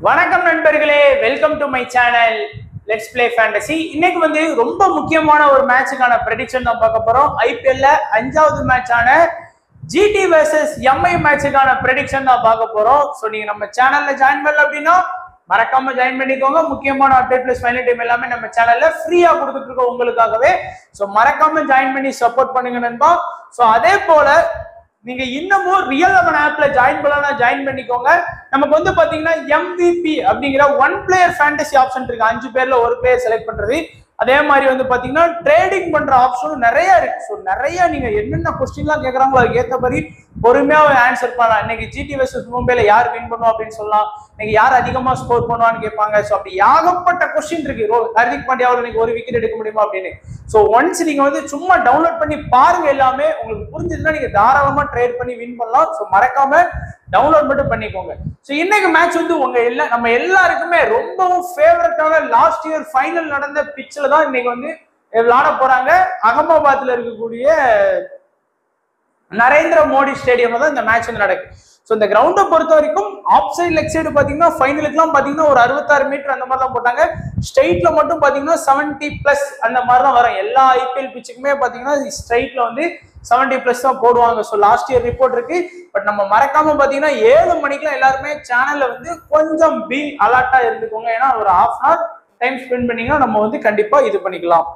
வணக்கம் நண்பர்களே welcome to my channel let's play fantasy இன்னைக்கு வந்து ரொம்ப முக்கியமான ஒரு மேட்சுக்கான ப்ரெடிக்ஷன் தான் பார்க்க போறோம் ஐபிஎல்ல அஞ்சாவது மேட்சான ஜிடி வர்சஸ் எம்ஐ மேட்சுக்கான ப்ரெடிக்ஷன் தான் பார்க்க போறோம் ஸோ நீங்க நம்ம சேனல்ல ஜாயின் பண்ணல அப்படின்னா மறக்காம ஜாயின் பண்ணிக்கோங்க முக்கியமான அப்டேட் பிளஸ் ஃபைனல் டைம் எல்லாமே நம்ம சேனல்ல ஃப்ரீயா கொடுத்துட்டு இருக்கோம் உங்களுக்காகவே ஸோ மறக்காம ஜாயின் பண்ணி சப்போர்ட் பண்ணுங்க நண்பா ஸோ அதே போல நீங்க இன்னமும் ரியல் லெவன் ஆப்ல ஜாயின் பண்ணலாம் ஜாயின் பண்ணிக்கோங்க நமக்கு வந்து பாத்தீங்கன்னா எம்விபி அப்படிங்கிற ஒன் பிளேயர் ஃபேண்டசி ஆப்ஷன் இருக்கு அஞ்சு பேர்ல ஒரு பிளேயர் செலக்ட் பண்றது அதே மாதிரி வந்து பாத்தீங்கன்னா ட்ரேடிங் பண்ற ஆப்ஷனும் நிறைய இருக்கு ஸோ நிறைய நீங்க என்னென்ன கொஸ்டின்லாம் கேட்கறாங்களோ அதுக்கு ஏற்ற மாதிரி பொறுமையா ஆன்சர் பண்ணலாம் இன்னைக்கு ஜிடி வர்சஸ் மும்பைல யார் வின் பண்ணுவோம் அப்படின்னு சொல்லலாம் இன்னைக்கு யார் அதிகமா ஸ்கோர் பண்ணுவான்னு கேட்பாங்க ஸோ அப்படி ஏகப்பட்ட கொஸ்டின் இருக்கு ரோ- ஹர்திக் பாண்டியாவில் இன்னைக்கு ஒரு விக்கெட் எடுக்க முடியுமா அப்படின்னு ஸோ ஒன்ஸ் நீங்க வந்து சும்மா டவுன்லோட் பண்ணி பாருங்க எல்லாமே உங்களுக்கு புரிஞ்சதுன்னா நீங்க தாராளமா ட்ரேட் பண்ணி வின் பண்ணலாம் ஸோ மறக்காம டவுன்லோட் மட்டும் பண்ணிக்கோங்க ஸோ இன்னைக்கு மேட்ச் வந்து உங்க எல்லா நம்ம எல்லாருக்குமே ரொம்பவும் ஃபேவரட்டான லாஸ்ட் இயர் ஃபைனல் நடந்த பிச்சில் தான் இன்னைக்கு வந்து விளையாட போறாங்க அகமதாபாத்ல இருக்கக்கூடிய நரேந்திர மோடி ஸ்டேடியம்ல தான் இந்த மேட்ச் வந்து நடக்கு ஸோ இந்த கிரவுண்டை பொறுத்த வரைக்கும் ஆஃப் சைடு லெக் சைடு பார்த்தீங்கன்னா ஃபைனலுக்குலாம் பார்த்தீங்கன்னா ஒரு அறுபத்தாறு மீட்டர் அந்த மாதிரி தான் போட்டாங்க ஸ்ட்ரைட்ல மட்டும் பார்த்தீங்கன்னா செவன்ட்டி ப்ளஸ் அந்த மாதிரி தான் வரும் எல்லா ஐபிஎல் பிச்சுக்குமே பார்த்தீங்கன்னா ஸ்ட்ரைட்ல வந்து செவன்ட்டி ப்ளஸ் தான் போடுவாங்க ஸோ லாஸ்ட் இயர் ரிப்போர்ட் இருக்கு பட் நம்ம மறக்காம பார்த்தீங்கன்னா ஏழு மணிக்கெல்லாம் எல்லாருமே சேனல்ல வந்து கொஞ்சம் பி அலர்ட்டா இருந்துக்கோங்க ஏன்னா ஒரு half an hour time spend பண்ணீங்கன்னா நம்ம வந்து கண்டிப்பா இது பண்ணிக்கலாம்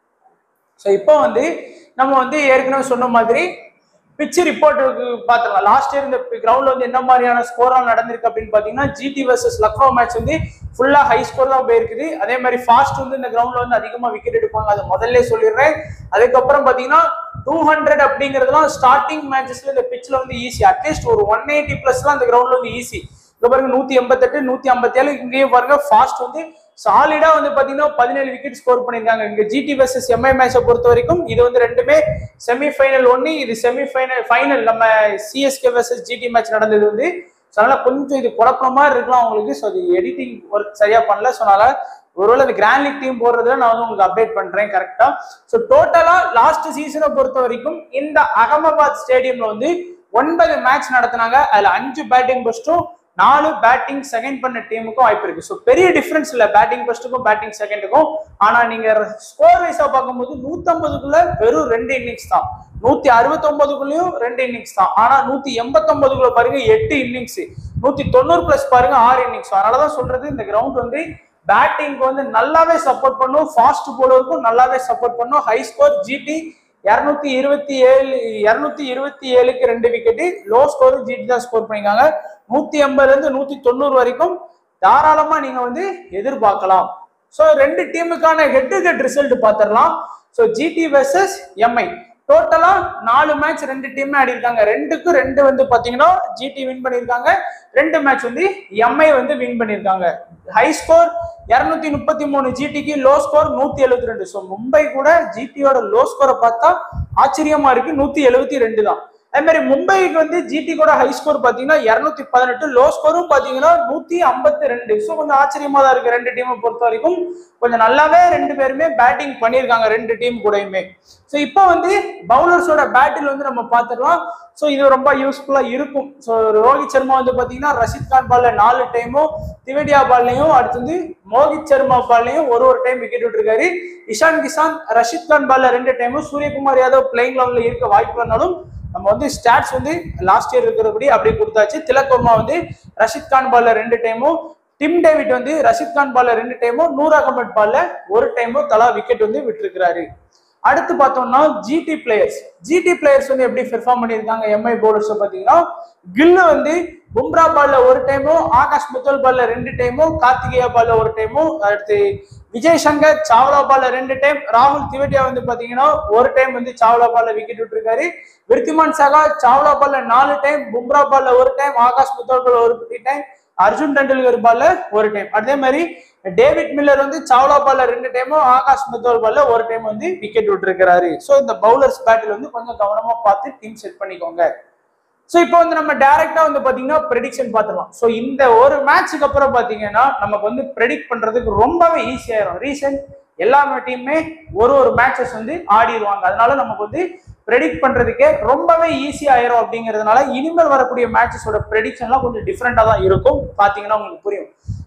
ஸோ இப்போ வந்து நம்ம வந்து ஏற்கனவே சொன்ன மாதிரி பிச்சு ரிப்போர்ட்டுக்கு பார்த்துக்கலாம் லாஸ்ட் இயர் இந்த கிரவுண்ட்ல வந்து என்ன மாதிரியான ஸ்கோர்லாம் நடந்திருக்கு அப்படின்னு பார்த்தீங்கன்னா ஜிடி வர்சஸ் லக்னோ மேட்ச் வந்து ஃபுல்லா ஹை ஸ்கோர் தான் போயிருக்குது அதே மாதிரி ஃபாஸ்ட் வந்து இந்த கிரவுண்ட்ல வந்து அதிகமாக விக்கெட் எடுப்பாங்க அதை முதல்ல சொல்லிடுறேன் அதுக்கப்புறம் பார்த்தீங்கன்னா டூ ஹண்ட்ரட் அப்படிங்கிறதுலாம் ஸ்டார்டிங் மேட்சஸ்ல இந்த பிச்சில் வந்து ஈஸி அட்லீஸ்ட் ஒரு ஒன் எயிட்டி பிளஸ்லாம் இந்த கிரவுண்ட்ல வந்து ஈஸி இங்க பாருங்க நூத்தி எண்பத்தெட்டு நூத்தி ஐம்பத்தி ஏழு இங்கேயும் பாருங்க ஃபாஸ்ட் வந்து சாலிடா வந்து பாத்தீங்கன்னா பதினேழு விக்கெட் ஸ்கோர் பண்ணிருக்காங்க இங்க ஜிடி வர்சஸ் எம்ஐ மேட்சை பொறுத்த வரைக்கும் இது வந்து ரெண்டுமே செமிஃபைனல் ஒன்னு இது செமிஃபைனல் ஃபைனல் நம்ம சிஎஸ்கே வர்சஸ் ஜிடி மேட்ச் நடந்தது வந்து ஸோ அதனால கொஞ்சம் இது குழப்பற மாதிரி இருக்கலாம் உங்களுக்கு ஸோ அது எடிட்டிங் ஒர்க் சரியா பண்ணல ஸோ அதனால ஒருவேளை இந்த கிராண்ட் லீக் டீம் போடுறதுல நான் வந்து உங்களுக்கு அப்டேட் பண்றேன் கரெக்டா ஸோ டோட்டலா லாஸ்ட் சீசனை பொறுத்த வரைக்கும் இந்த அகமதாபாத் ஸ்டேடியம்ல வந்து ஒன்பது மேட்ச் நடத்தினாங்க அதுல அஞ்சு பேட்டிங் பெஸ்ட்டும் நாலு பேட்டிங் செகண்ட் பண்ண டீமுக்கும் வாய்ப்பு இருக்கு ஸோ பெரிய டிஃபரன்ஸ் இல்ல பேட்டிங் ஃபர்ஸ்ட்டுக்கும் பேட்டிங் செகண்டுக்கும் ஆனா நீங்க ஸ்கோர் வைஸா பார்க்கும்போது நூத்தம்பதுக்குள்ள வெறும் ரெண்டு இன்னிங்ஸ் தான் நூத்தி அறுபத்தொன்பதுக்குள்ளயும் ரெண்டு இன்னிங்ஸ் தான் ஆனா நூத்தி எண்பத்தொன்பதுக்குள்ள பாருங்க எட்டு இன்னிங்ஸ் நூத்தி தொண்ணூறு பிளஸ் பாருங்க ஆறு இன்னிங்ஸ் அதனாலதான் சொல்றது இந்த கிரவுண்ட் வந்து பேட்டிங்க்கு வந்து நல்லாவே சப்போர்ட் பண்ணும் ஃபாஸ்ட் போலருக்கும் நல்லாவே சப்போர்ட் பண்ணும் ஹை ஸ்கோர் ஜிடி இரநூத்தி இருபத்தி ஏழு இரநூத்தி இருபத்தி ஏழுக்கு ரெண்டு விக்கெட்டு லோ ஸ்கோர் ஜிடி தான் ஸ்கோர் பண்ணிருக்காங்க நூத்தி எண்பதுல இருந்து நூத்தி தொண்ணூறு வரைக்கும் தாராளமா நீங்க வந்து எதிர்பார்க்கலாம் ஸோ ரெண்டு டீமுக்கான ஹெட் டு ஹெட் ரிசல்ட் பார்த்துடலாம் ஸோ ஜிடி வெர்சஸ் எம்ஐ டோட்டலா நாலு மேட்ச் ரெண்டு டீம் ஆடி இருக்காங்க ரெண்டுக்கு ரெண்டு வந்து பாத்தீங்கன்னா ஜிடி வின் பண்ணியிருக்காங்க ரெண்டு மேட்ச் வந்து எம்ஐ வந்து வின் பண்ணியிருக்காங்க ஹை ஸ்கோர் இருநூத்தி முப்பத்தி மூணு ஜிடிக்கு லோ ஸ்கோர் நூத்தி எழுபத்தி ரெண்டு ஸோ மும்பை கூட ஜிடியோட லோ ஸ்கோரை பார்த்தா ஆச்சரியமா இருக்கு நூத்தி எழுபத்தி ரெண்டு தான் அதே மாதிரி மும்பைக்கு வந்து ஜிடி கூட ஹை ஸ்கோர் பாத்தீங்கன்னா இருநூத்தி பதினெட்டு லோ ஸ்கோரும் பாத்தீங்கன்னா நூத்தி ஐம்பத்தி ரெண்டு ஸோ கொஞ்சம் ஆச்சரியமா தான் இருக்கு ரெண்டு டீமை பொறுத்த வரைக்கும் கொஞ்சம் நல்லாவே ரெண்டு பேருமே பேட்டிங் பண்ணியிருக்காங்க ரெண்டு டீம் கூடயுமே ஸோ இப்போ வந்து பவுலர்ஸோட பேட்டில் வந்து நம்ம பார்த்துடலாம் ஸோ இது ரொம்ப யூஸ்ஃபுல்லா இருக்கும் ஸோ ரோஹித் சர்மா வந்து பாத்தீங்கன்னா ரஷித் கான் பால்ல நாலு டைமும் திவேடியா பால்லையும் அடுத்து வந்து மோகித் சர்மா பால்லையும் ஒரு ஒரு டைம் விக்கெட் விட்டுருக்காரு இஷான் கிஷான் ரஷித் கான் பால்ல ரெண்டு டைமும் சூரியகுமார் யாதவ் பிளேயிங் லெவலில் இருக்க வாய்ப்பு இருந்தாலும் நம்ம வந்து ஸ்டாட்ஸ் வந்து லாஸ்ட் இயர் இருக்கிறபடி அப்படியே கொடுத்தாச்சு திலக் வர்மா வந்து ரஷித் கான் பால்ல ரெண்டு டைமும் டிம் டேவிட் வந்து ரஷித் கான் பால்ல ரெண்டு டைமும் நூர் அகமட் பால்ல ஒரு டைமும் தலா விக்கெட் வந்து விட்டுருக்கிறாரு அடுத்து பார்த்தோம்னா ஜிடி பிளேயர்ஸ் ஜிடி பிளேயர்ஸ் வந்து எப்படி பெர்ஃபார்ம் பண்ணியிருக்காங்க எம்ஐ பவுலர்ஸ் பார்த்தீங்கன்னா கில்லு வந்து பும்ரா பால்ல ஒரு டைமும் ஆகாஷ் முத்தல் பால்ல ரெண்டு டைமும் கார்த்திகேயா பால்ல ஒரு டைமும் அடுத்து விஜய் சங்கர் சாவ்லா பால்ல ரெண்டு டைம் ராகுல் திவேட்டியா வந்து பாத்தீங்கன்னா ஒரு டைம் வந்து சாவ்லா பால்ல விக்கெட் விட்டுருக்காரு விருத்திமான் சகா சாவ்லா பால்ல நாலு டைம் பும்ரா பால்ல ஒரு டைம் ஆகாஷ் முத்தல் பால்ல ஒரு டைம் அர்ஜுன் டெண்டுல்கர் பால்ல ஒரு டைம் அதே மாதிரி டேவிட் மில்லர் வந்து சாவ்லா பால்ல ரெண்டு டைமும் ஆகாஷ் முத்தோல் பால்ல ஒரு டைம் வந்து விக்கெட் விட்டுருக்கிறாரு ஸோ இந்த பவுலர்ஸ் பேட்டில் வந்து கொஞ்சம் கவனமா பார்த்து டீம் செட் பண்ணிக்கோங்க ஸோ இப்போ வந்து நம்ம டைரக்டா வந்து பாத்தீங்கன்னா ப்ரெடிக்ஷன் பார்த்துக்கலாம் ஸோ இந்த ஒரு மேட்ச்சுக்கு அப்புறம் பாத்தீங்கன்னா நமக்கு வந்து ப்ரெடிக்ட் பண்றதுக்கு ரொம்பவே ஈஸியாயிரும் ரீசன் எல்லா டீமுமே ஒரு ஒரு மேட்சஸ் வந்து ஆடிடுவாங்க அதனால நமக்கு வந்து ப்ரெடிக்ட் பண்றதுக்கே ரொம்பவே ஈஸி ஆயிரும் அப்படிங்கிறதுனால இனிமேல் வரக்கூடிய மேட்சஸோட ப்ரெடிக்ஷன்லாம் கொஞ்சம் டிஃப்ரெண்டா தான் இருக்கும் பாத்தீங்கன்னா உங்களுக்கு புரியும்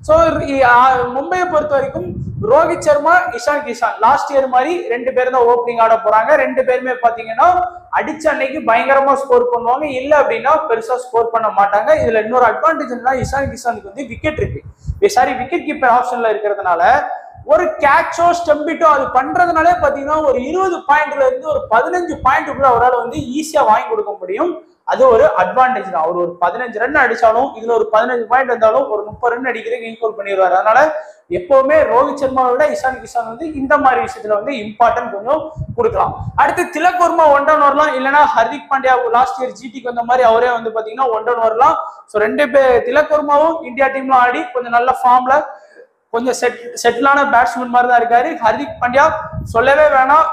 ஸோ மும்பையை பொறுத்த வரைக்கும் ரோஹித் சர்மா இஷான் கிஷான் லாஸ்ட் இயர் மாதிரி ரெண்டு பேரும் தான் ஓப்பனிங் ஆட போறாங்க ரெண்டு பேருமே பாத்தீங்கன்னா அடிச்ச அன்னைக்கு பயங்கரமா ஸ்கோர் பண்ணுவாங்க இல்ல அப்படின்னா பெருசா ஸ்கோர் பண்ண மாட்டாங்க இதுல இன்னொரு அட்வான்டேஜ் என்னன்னா இஷான் கிஷானுக்கு வந்து விக்கெட் இருக்கு சாரி விக்கெட் கீப்பர் ஆப்ஷன்ல இருக்கிறதுனால ஒரு கேட்சோ ஸ்டம்பிட்டோ அது பண்றதுனாலே பாத்தீங்கன்னா ஒரு இருபது பாயிண்ட்ல இருந்து ஒரு பதினஞ்சு பாயிண்ட்டுக்குள்ள அவரால் வந்து ஈஸியா வாங்கி கொடுக்க முடியும் அது ஒரு அட்வான்டேஜ் தான் அவர் ஒரு பதினஞ்சு ரன் அடிச்சாலும் இதுல ஒரு பதினஞ்சு பாயிண்ட் இருந்தாலும் ஒரு முப்பது ரன் அடிக்கிறதுக்கு ஈக்குவல் பண்ணிடுவாரு அதனால எப்பவுமே ரோஹித் சர்மாவை விட இஷான் கிஷான் வந்து இந்த மாதிரி விஷயத்துல வந்து இம்பார்ட்டன்ட் கொஞ்சம் கொடுக்கலாம் அடுத்து திலக் வர்மா ஒன் டவுன் வரலாம் இல்லைன்னா ஹர்திக் பாண்டியா லாஸ்ட் இயர் ஜிடிக்கு வந்த மாதிரி அவரே வந்து பாத்தீங்கன்னா ஒன் டவுன் வரலாம் ஸோ ரெண்டு பேர் திலக் வர்மாவும் இந்தியா டீம்ல ஆடி கொஞ்சம் நல்ல ஃபார்ம்ல கொஞ்சம் செட் செட்டிலான பேட்ஸ்மேன் மாதிரி தான் இருக்காரு ஹர்திக் பாண்டியா சொல்லவே வேணாம்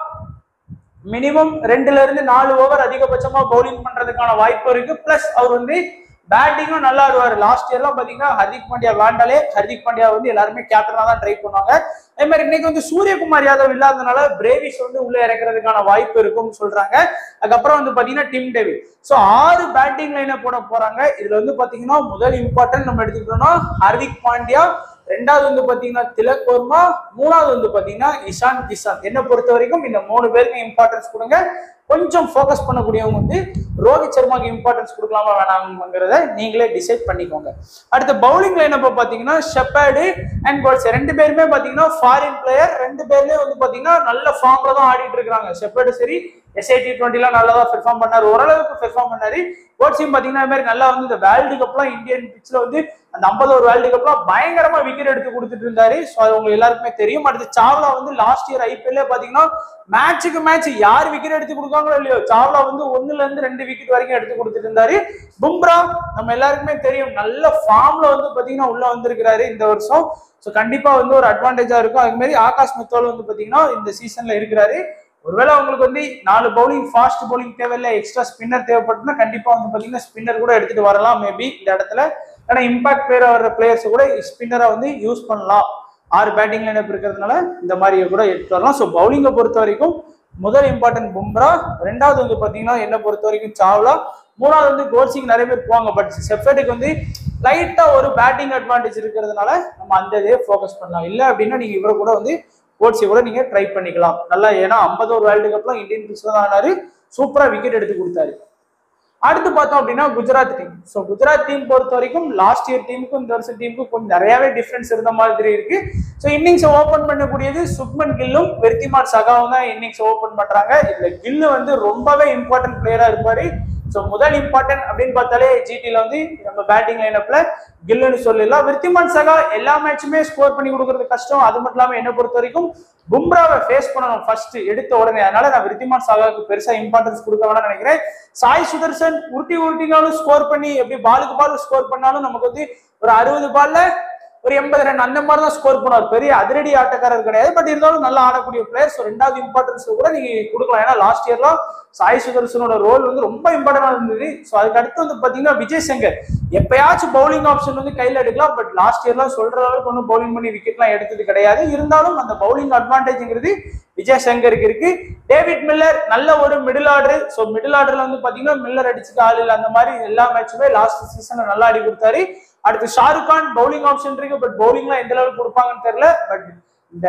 மினிமம் ரெண்டுல இருந்து நாலு ஓவர் அதிகபட்சமா பவுலிங் பண்றதுக்கான வாய்ப்பு இருக்கு பிளஸ் அவர் வந்து பேட்டிங்கும் நல்லா ஆடுவார் லாஸ்ட் இயர்லாம் பாத்தீங்கன்னா ஹர்திக் பாண்டியா விளாண்டாலே ஹர்திக் பாண்டியா வந்து எல்லாருமே கேப்டனா தான் ட்ரை பண்ணுவாங்க அதே மாதிரி இன்னைக்கு வந்து சூரியகுமார் யாதவ் இல்லாதனால பிரேவிஸ் வந்து உள்ள இறக்குறதுக்கான வாய்ப்பு இருக்கும்னு சொல்றாங்க அதுக்கப்புறம் வந்து பாத்தீங்கன்னா டிம் டேவி ஸோ ஆறு பேட்டிங் லைனை போட போறாங்க இதுல வந்து பாத்தீங்கன்னா முதல் இம்பார்ட்டன்ட் நம்ம எடுத்துக்கிட்டோம்னா ஹர்திக் பாண்டியா ரெண்டாவது வந்து பாத்தீங்கன்னா திலக் வர்மா மூணாவது வந்து பாத்தீங்கன்னா இஷான் கிஷான் என்ன பொறுத்த வரைக்கும் இந்த மூணு பேருக்கு இம்பார்ட்டன்ஸ் கொடுங்க கொஞ்சம் ஃபோக்கஸ் பண்ணக்கூடியவங்க வந்து ரோஹித் சர்மாக்கு இம்பார்ட்டன்ஸ் கொடுக்கலாமா வேணாங்கிறத நீங்களே டிசைட் பண்ணிக்கோங்க அடுத்து பவுலிங் லைன் அப்ப பாத்தீங்கன்னா ஷெப்பர்டு அண்ட் கோல்ஸ் ரெண்டு பேருமே பாத்தீங்கன்னா ஃபாரின் பிளேயர் ரெண்டு பேருமே வந்து பாத்தீங்கன்னா நல்ல ஃபார்ம்ல தான் ஆடிட்டு இருக்காங்க ஷெப்பர்டு சரி எஸ்ஐடி டுவெண்ட்டிலாம் நல்லா தான் பெர்ஃபார்ம் பண்ணாரு ஓரளவுக்கு பெர்ஃபார்ம் பண்ணாரு கோட்ஸையும் பாத்தீங்கன்னா இது மாதிரி நல்லா வந்து இந்த வேர்ல்டு கப்லாம் இந்தியன் பிச்சில் வந்து அந்த ஐம்பது ஒரு வேர்ல்டு கப்லாம் பயங்கரமா விக்கெட் எடுத்து கொடுத்துட்டு இருந்தாரு ஸோ அது உங்களுக்கு எல்லாருக்குமே தெரியும் அடுத்து சாவ்லா வந்து லாஸ்ட் இயர் ஐபிஎல்ல பாத்தீங்கன்னா மேட்சுக்கு மேட்ச் யார் விக்கெட் எடுத்து கொடுக்காங்களோ இல்லையோ சாவ்லா வந்து ஒண்ணுல இருந்து ரெண்டு விக்கெட் வரைக்கும் எடுத்து கொடுத்துட்டு இருந்தாரு பும்ரா நம்ம எல்லாருக்குமே தெரியும் நல்ல ஃபார்ம்ல வந்து பாத்தீங்கன்னா உள்ள வந்திருக்கிறாரு இந்த வருஷம் ஸோ கண்டிப்பா வந்து ஒரு அட்வான்டேஜா இருக்கும் அது மாதிரி ஆகாஷ் மித்தோல் வந்து பாத்தீங்கன்னா இந்த சீசன்ல இருக்கிறாரு ஒருவேளை உங்களுக்கு வந்து நாலு பவுலிங் ஃபாஸ்ட் பவுலிங் தேவையில்லை எக்ஸ்ட்ரா ஸ்பின்னர் தேவைப்பட்டுனா கண்டிப்பா வந்து பாத்தீங்கன்னா ஸ்பின்னர் கூட எடுத்துட்டு வரலாம் மேபி இந்த இடத்துல ஏன்னா இம்பாக்ட் பிளேயர் வர்ற பிளேயர்ஸ் கூட ஸ்பின்னரா வந்து யூஸ் பண்ணலாம் ஆறு பேட்டிங் லைனப் இருக்கிறதுனால இந்த மாதிரி கூட எடுத்து வரலாம் ஸோ பவுலிங்கை பொறுத்த வரைக்கும் முதல் இம்பார்ட்டன்ட் பும்ரா ரெண்டாவது வந்து பாத்தீங்கன்னா என்ன பொறுத்த வரைக்கும் சாவ்லா மூணாவது வந்து கோல்சிங் நிறைய பேர் போவாங்க பட் செஃபர்டுக்கு வந்து லைட்டா ஒரு பேட்டிங் அட்வான்டேஜ் இருக்கிறதுனால நம்ம அந்த இதே ஃபோக்கஸ் பண்ணலாம் இல்லை அப்படின்னா நீங்க இவரை கூட வந்து கோட்ஸை கூட நீங்க ட்ரை பண்ணிக்கலாம் நல்லா ஏன்னா ஐம்பது ஒரு வேர்ல்டு கப்லாம் இந்தியன் பிச்சில் தான் ஆனாரு சூப்பரா விக்கெட் எடுத்து கொடுத்தாரு அடுத்து பார்த்தோம் அப்படின்னா Gujarat team so Gujarat team பொறுத்த வரைக்கும் லாஸ்ட் இயர் டீமுக்கும் இந்த வருஷம் டீமுக்கும் கொஞ்சம் நிறையவே டிஃபரன்ஸ் இருந்த மாதிரி இருக்கு ஸோ இன்னிங்ஸ் ஓபன் பண்ணக்கூடியது சுக்மன் கில்லும் வெர்த்திமான் சகாவும் தான் இன்னிங்ஸ் ஓபன் பண்றாங்க இதுல கில்லு வந்து ரொம்பவே இம்பார்ட்டன்ட் பிளேயரா இருப்பாரு ஸோ முதல் இம்பார்ட்டன்ட் அப்படின்னு பார்த்தாலே ஜிடில வந்து நம்ம பேட்டிங் லைனப்ல கில்லுன்னு சொல்லிடலாம் விருத்திமான் சகா எல்லா மேட்சுமே ஸ்கோர் பண்ணி கொடுக்கறது கஷ்டம் அது மட்டும் இல்லாம என்ன பொறுத்த வரைக்கும் பும்ராவை ஃபேஸ் பண்ணணும் ஃபர்ஸ்ட் எடுத்த உடனே அதனால நான் விருத்திமான் சகாவுக்கு பெருசா இம்பார்ட்டன்ஸ் கொடுக்க வேணாம்னு நினைக்கிறேன் சாய் சுதர்சன் உருட்டி உருட்டினாலும் ஸ்கோர் பண்ணி எப்படி பாலுக்கு பால் ஸ்கோர் பண்ணாலும் நமக்கு வந்து ஒரு அறுபது பால்ல ஒரு எண்பது ரன் அந்த மாதிரி தான் ஸ்கோர் பண்ணுவார் பெரிய அதிரடி ஆட்டக்காரர் கிடையாது பட் இருந்தாலும் நல்லா ஆடக்கூடிய பிளேயர் ஸோ ரெண்டாவது இம்பார்ட்டன்ஸ் கூட நீங்க கொடுக்கலாம் ஏன்னா லாஸ்ட் இயர்லாம் சாய் சுதர்சனோட ரோல் வந்து ரொம்ப இம்பார்ட்டன்டா இருந்தது ஸோ அதுக்கு அடுத்து வந்து பாத்தீங்கன்னா விஜய் சங்கர் எப்பயாச்சும் பவுலிங் ஆப்ஷன் வந்து கையில எடுக்கலாம் பட் லாஸ்ட் இயர்லாம் சொல்ற அளவுக்கு ஒன்றும் பவுலிங் பண்ணி விக்கெட்லாம் எடுத்தது கிடையாது இருந்தாலும் அந்த பவுலிங் அட்வான்டேஜ்ங்கிறது விஜய் சங்கருக்கு இருக்கு டேவிட் மில்லர் நல்ல ஒரு மிடில் ஆர்டர் ஸோ மிடில் ஆர்டர்ல வந்து பாத்தீங்கன்னா மில்லர் அடிச்சுக்க ஆள் இல்லை அந்த மாதிரி எல்லா மேட்சுமே லாஸ்ட் சீசன்ல நல்லா ஆடி கொடுத்தாரு அடுத்து ஷாருக் கான் பவுலிங் ஆப்ஷன் இருக்கு பட் பவுலிங்லாம் எந்த அளவுக்கு கொடுப்பாங்கன்னு தெரியல பட் இந்த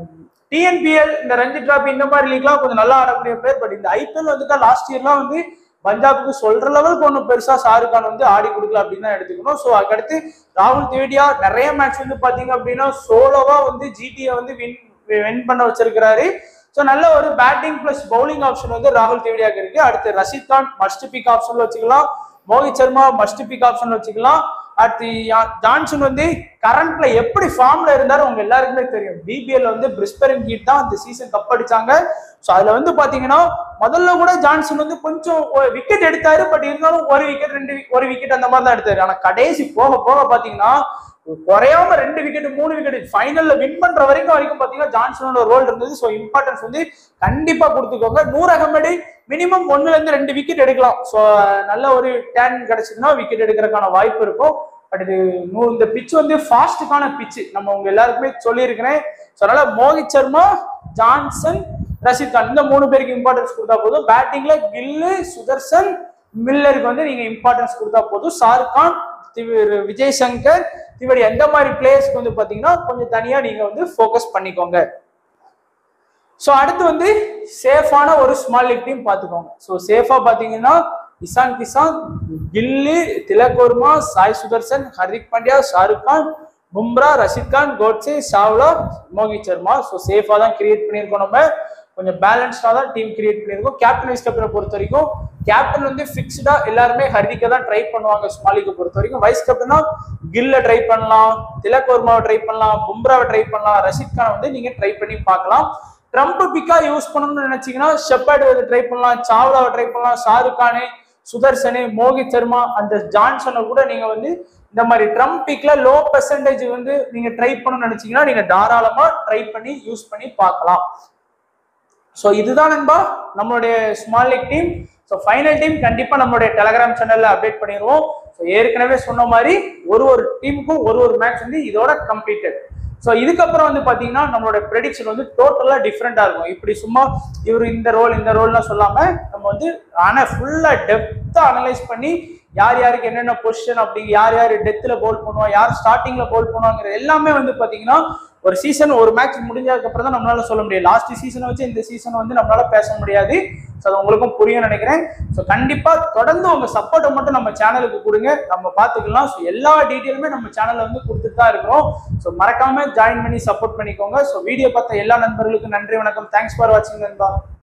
டிஎன்பிஎல் இந்த ரஞ்சி டிராபி இந்த மாதிரி லீக்லாம் கொஞ்சம் நல்லா ஆடக்கூடிய பிளேயர் பட் இந்த ஐபிஎல் வந்துட்டா லாஸ்ட் இயர்லாம் வந்து பஞ்சாபுக்கு சொல்ற லெவலுக்கு ஒன்றும் பெருசா ஷாருக் கான் வந்து ஆடி கொடுக்கல அப்படின்னு தான் எடுத்துக்கணும் ஸோ அதுக்கடுத்து ராகுல் தேவிடியா நிறைய மேட்ச் வந்து பாத்தீங்க அப்படின்னா சோலோவா வந்து ஜிடியை வந்து வின் வின் பண்ண வச்சிருக்கிறாரு ஸோ நல்ல ஒரு பேட்டிங் பிளஸ் பவுலிங் ஆப்ஷன் வந்து ராகுல் தேவிடியாக்கு இருக்கு அடுத்து ரஷித் கான் மஸ்ட் பிக் ஆப்ஷன்ல வச்சுக்கலாம் மோஹித் சர்மா மஸ்ட் பிக் ஆப்ஷன்ல வச்சுக்கலாம் அடுத்து யா- ஜான்சன் வந்து கரண்ட்ல எப்படி ஃபார்ம்ல இருந்தாரு உங்க எல்லாருக்குமே தெரியும் பிபிஎல் வந்து பிரிஸ்பரின் ஹீட் தான் இந்த சீசன் கப் அடிச்சாங்க ஸோ அதுல வந்து பாத்தீங்கன்னா முதல்ல கூட ஜான்சன் வந்து கொஞ்சம் விக்கெட் எடுத்தாரு பட் இருந்தாலும் ஒரு விக்கெட் ரெண்டு wicket- ஒரு விக்கெட் அந்த மாதிரி தான் எடுத்தாரு ஆனா கடைசி போக போக பாத்தீங்கன்னா குறையாம ரெண்டு விக்கெட் மூணு விக்கெட் ஃபைனல்ல வின் பண்ற வரைக்கும் வரைக்கும் பாத்தீங்கன்னா ஜான்சனோட ரோல் இருந்தது ஸோ இம்பார்ட்டன்ஸ் வந்து கண்டிப்பா கொடுத்துக்கோங்க நூர் அகமது மினிமம் ஒண்ணுல இருந்து ரெண்டு விக்கெட் எடுக்கலாம் ஸோ நல்ல ஒரு டேன் கிடைச்சதுன்னா விக்கெட் எடுக்கிறதுக்கான வாய்ப்பு இருக்கும் பட் இது நூ- இந்த பிச் வந்து ஃபாஸ்ட்டுக்கான பிச் நம்ம உங்க எல்லாருக்குமே சொல்லியிருக்கிறேன் ஸோ அதனால மோஹித் சர்மா ஜான்சன் ரஷித் கான் இந்த மூணு பேருக்கு இம்பார்ட்டன்ஸ் கொடுத்தா போதும் பேட்டிங்ல கில்லு சுதர்சன் மில்லருக்கு வந்து நீங்க இம்பார்ட்டன்ஸ் கொடுத்தா போதும் ஷாருக் கான் திவர் விஜய் சங்கர் இவர் எந்த மாதிரி பிளேயர்ஸ்க்கு வந்து பாத்தீங்கன்னா கொஞ்சம் தனியா நீங்க வந்து ஃபோக்கஸ் பண்ணிக்கோங்க ஸோ அடுத்து வந்து சேஃபான ஒரு ஸ்மால் லீக் டீம் பார்த்துக்கோங்க ஸோ சேஃபா பார்த்தீங்கன்னா இசான் கிசான் கில்லி திலக் வர்மா சாய் சுதர்சன் ஹர்திக் பாண்டியா ஷாருக் கான் பும்ரா ரஷித் கான் கோட்ஸே சாவ்லா மோகித் சர்மா ஸோ சேஃபாக தான் கிரியேட் பண்ணியிருக்கோம் நம்ம கொஞ்சம் பேலன்ஸ்டாக தான் டீம் கிரியேட் பண்ணியிருக்கோம் கேப்டன் வைஸ் கேப்டனை பொறுத்த வரைக்கும் கேப்டன் வந்து ஃபிக்ஸ்டா எல்லாருமே ஹர்திக்கை தான் ட்ரை பண்ணுவாங்க ஸ்மாலிக்கு பொறுத்த வரைக்கும் வைஸ் கேப்டனா கில்ல ட்ரை பண்ணலாம் திலக் வர்மாவை ட்ரை பண்ணலாம் பும்ராவை ட்ரை பண்ணலாம் ரஷித் கானை வந்து நீங்க ட்ரை பண்ணி பார்க்கலாம் ட்ரம்ப் பிக்கா யூஸ் பண்ணணும்னு நினைச்சீங்கன்னா ஷெப்பர்ட் வந்து ட்ரை பண்ணலாம் சாவ்லாவை ட்ரை பண்ணலாம் ஷாருக் கானு சுதர்சனு மோகித் சர்மா அந்த ஜான்சனை கூட நீங்க வந்து இந்த மாதிரி ட்ரம்ப் பிக்ல லோ பெர்சன்டேஜ் வந்து நீங்க ட்ரை பண்ணணும்னு நினைச்சீங்கன்னா நீங்க தாராளமா ட்ரை பண்ணி யூஸ் பண்ணி பார்க்கலாம் ஸோ இதுதான் நண்பா நம்மளுடைய small league team so final team கண்டிப்பா நம்மளுடைய டெலகிராம் சேனல்ல அப்டேட் பண்ணிடுவோம் ஸோ ஏற்கனவே சொன்ன மாதிரி ஒரு ஒரு டீமுக்கும் ஒரு ஒரு மேட்ச் வந்து இதோட கம்ப்ளீட்டட் ஸோ இதுக்கப்புறம் வந்து பாத்தீங்கன்னா நம்மளோட ப்ரெடிக்ஷன் வந்து டோட்டலா டிஃப்ரெண்டா இருக்கும் இப்படி சும்மா இவர் இந்த ரோல் இந்த ரோல்லாம் சொல்லாம நம்ம வந்து ஆனா ஃபுல்லா டெப்தா அனலைஸ் பண்ணி யார் யாருக்கு என்னென்ன பொசிஷன் அப்படி யார் யார் டெத்தில் போல் பண்ணுவா யார் ஸ்டார்டிங்ல போல் பண்ணுவாங்கிற எல்லாமே வந்து பாத்தீங்கன்னா ஒரு சீசன் ஒரு மேட்ச் முடிஞ்சதுக்கு அப்புறம் தான் நம்மளால சொல்ல முடியும் லாஸ்ட் சீசனை வச்சு இந்த சீசன் வந்து நம்மளால பேச முடியாது ஸோ அது உங்களுக்கும் புரியும் நினைக்கிறேன் ஸோ கண்டிப்பா தொடர்ந்து உங்க சப்போர்ட்டை மட்டும் நம்ம சேனலுக்கு கொடுங்க நம்ம பார்த்துக்கலாம் ஸோ எல்லா டீட்டெயிலுமே நம்ம சேனல்ல வந்து கொடுத்துட்டு தான் இருக்கிறோம் ஸோ மறக்காம ஜாயின் பண்ணி சப்போர்ட் பண்ணிக்கோங்க ஸோ வீடியோ பார்த்த எல்லா நண்பர்களுக்கும் நன்றி வணக்கம் தேங்க்ஸ் ஃபார் வாட்சிங் நண்பா